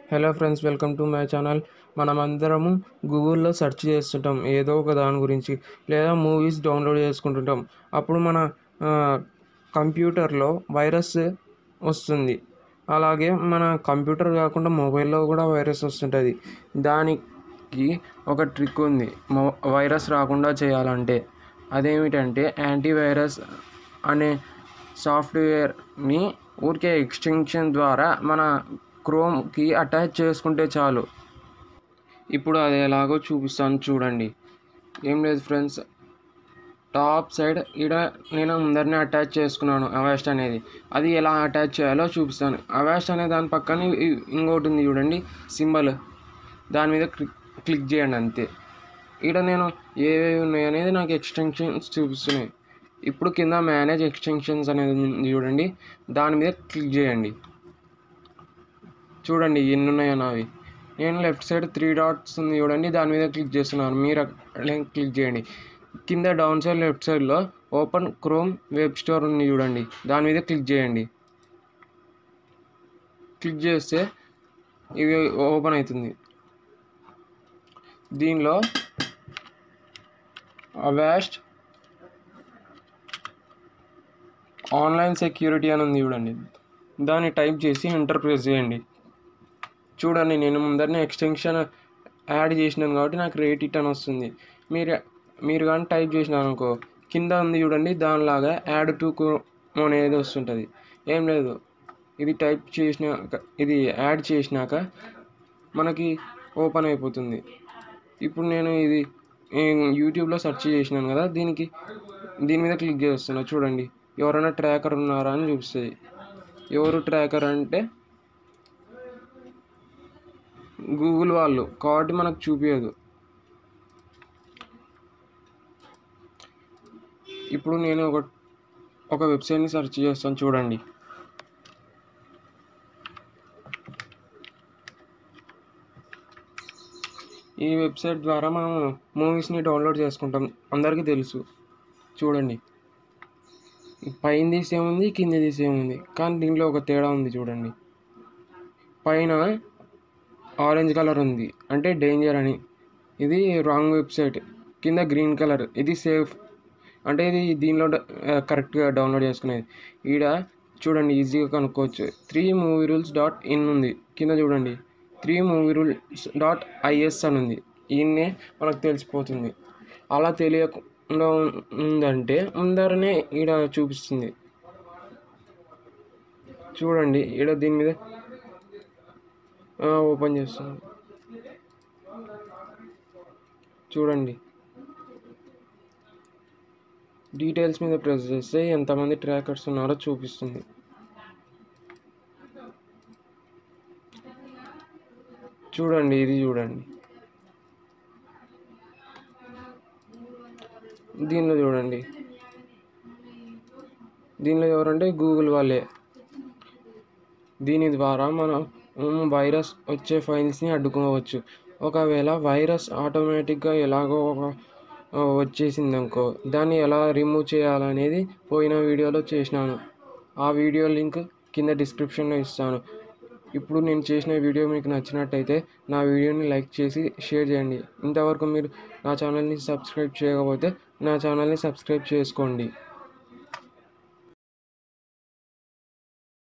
hello friends welcome to my channel మనమందరము గూగుల్లో search చేస్తుంటాం ఏదో ఒక దాని గురించి లేదా మూవీస్ డౌన్లోడ్ చేసుకుంటుంటాం అప్పుడు మన ఆ, కంప్యూటర్లో వైరస్ వస్తుంది అలాగే మన కంప్యూటర్ కాకుండా మొబైల్లో కూడా వైరస్ వస్తుంటుంది దానికి ఒక ట్రిక్ ఉంది మొ వైరస్ రాకుండా చేయాలంటే అదేమిటంటే యాంటీవైరస్ అనే సాఫ్ట్వేర్ని ఊరికే ఎక్స్టెన్షన్ ద్వారా మన క్రోమ్కి అటాచ్ చేసుకుంటే చాలు ఇప్పుడు అది ఎలాగో చూపిస్తాను చూడండి ఏం లేదు ఫ్రెండ్స్ టాప్ సైడ్ ఇక్కడ నేను ముందరనే అటాచ్ చేసుకున్నాను అవాస్ట్ అనేది అది ఎలా అటాచ్ చేయాలో చూపిస్తాను అవాస్ట్ అనే దాని పక్కన ఇ- ఇంకోటి ఉంది చూడండి సింబల్ దాని మీద క్లిక్ క్లిక్ చేయండి అంతే ఇక్కడ నేను ఏవేవి ఉన్నాయి అనేది నాకు ఎక్స్టెన్షన్స్ చూపిస్తున్నాయి ఇప్పుడు కింద మేనేజ్ ఎక్స్టెన్షన్స్ అనేది ఉంది చూడండి దాని మీద క్లిక్ చేయండి చూడండి ఎన్ని ఉన్నాయో నావి నేను లెఫ్ట్ సైడ్ త్రీ డాట్స్ ఉంది చూడండి దాని మీద క్లిక్ చేస్తున్నాను మీరు అక్కడ క్లిక్ చేయండి కింద డౌన్ సైడ్ లెఫ్ట్ సైడ్లో ఓపెన్ క్రోమ్ వెబ్ స్టోర్ ఉంది చూడండి దాని మీద క్లిక్ చేయండి క్లిక్ చేస్తే ఇది ఓపెన్ అవుతుంది దీనిలో అవాస్ట్ ఆన్లైన్ సెక్యూరిటీ అని ఉంది చూడండి దాన్ని టైప్ చేసి ఎంటర్ ప్రెస్ చేయండి చూడండి నేను ముందరనే ఎక్స్టెన్షన్ యాడ్ చేసినాను కాబట్టి నాకు రేట్ ఇట్ అని వస్తుంది మీరు మీరు కానీ టైప్ చేసినారు అనుకో కింద ఉంది చూడండి దానిలాగా యాడ్ టు అనేది వస్తుంటుంది ఏం లేదు ఇది టైప్ చేసినాక ఇది యాడ్ చేసినాక మనకి ఓపెన్ అయిపోతుంది ఇప్పుడు నేను ఇది నేను యూట్యూబ్లో సెర్చ్ చేసినాను కదా దీనికి దీని మీద క్లిక్ చేస్తున్నా చూడండి ఎవరైనా ట్రాకర్ ఉన్నారా అని చూపిస్తుంది ఎవరు ట్రాకర్ అంటే గూగుల్ వాళ్ళు కాబట్టి మనకు చూపించదు ఇప్పుడు నేను ఒక ఒక వెబ్సైట్ని సెర్చ్ చేస్తాను చూడండి ఈ వెబ్సైట్ ద్వారా మనం మూవీస్ని డౌన్లోడ్ చేసుకుంటాం అందరికీ తెలుసు చూడండి పైన సేమ్ ఉంది కింద సేమ్ ఉంది కానీ దీంట్లో ఒక తేడా ఉంది చూడండి పైన ఆరెంజ్ కలర్ ఉంది అంటే డేంజర్ అని ఇది రాంగ్ వెబ్సైట్ కింద గ్రీన్ కలర్ ఇది సేఫ్ అంటే ఇది దీనిలో కరెక్ట్గా డౌన్లోడ్ చేసుకునేది ఈడ చూడండి ఈజీగా కనుక్కోవచ్చు three movie rules dot in ఉంది కింద చూడండి three movie rules dot I S అని ఉంది ఈయన్నే మనకు తెలిసిపోతుంది అలా తెలియకుండా ఉందంటే ముందరనే ఈడ చూపిస్తుంది చూడండి ఈడ దీని మీద ఓపెన్ చేస్తున్నాను చూడండి డీటెయిల్స్ మీద ప్రెస్ చేస్తే ఎంతమంది ట్రాకర్స్ ఉన్నారో చూపిస్తుంది చూడండి ఇది చూడండి దీనిలో చూడండి దీనిలో ఎవరంటే గూగుల్ వాళ్ళే దీని ద్వారా మనం ఉమ్, వైరస్ వచ్చే ఫైల్స్ని అడ్డుకోవచ్చు ఒకవేళ వైరస్ ఆటోమేటిక్గా ఎలాగో ఒక ఆ, వచ్చేసింది అనుకో దాన్ని ఎలా రిమూవ్ చేయాలనేది పోయిన వీడియోలో చేసినాను ఆ వీడియో లింక్ కింద డిస్క్రిప్షన్లో ఇస్తాను ఇప్పుడు నేను చేసిన వీడియో మీకు నచ్చినట్టయితే నా వీడియోని లైక్ చేసి షేర్ చేయండి ఇంతవరకు మీరు నా ఛానల్ని సబ్స్క్రైబ్ చేయకపోతే నా ఛానల్ని సబ్స్క్రైబ్ చేసుకోండి